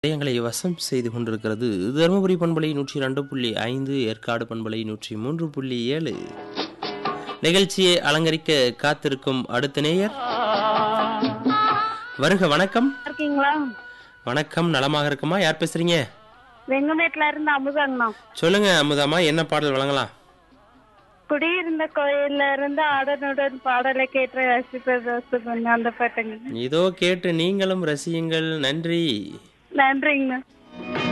இதயங்களை வசம் செய்து கொண்டிருக்கிறது தருமபுரி பண்பலை நூற்றி ரெண்டு புள்ளி ஐந்து ஏற்காடு பண்பலை நூற்றி மூன்று புள்ளி ஏழு நிகழ்ச்சியை அலங்கரிக்க காத்திருக்கும் அடுத்த நேயர் வருக வணக்கம் இருக்கீங்களா வணக்கம் நலமாக இருக்குமா யார் பேசுறீங்க வெங்கமேட்ல இருந்து அமுதாங்கண்ணா சொல்லுங்க அமுதாமா என்ன பாடல் வழங்கலாம் குடியிருந்த கோயில்ல இருந்து ஆடனுடன் பாடலை கேட்டு ரசிப்பது அந்த பாட்டுங்க இதோ கேட்டு நீங்களும் ரசியுங்கள் நன்றி நன்றிங்கண்ணா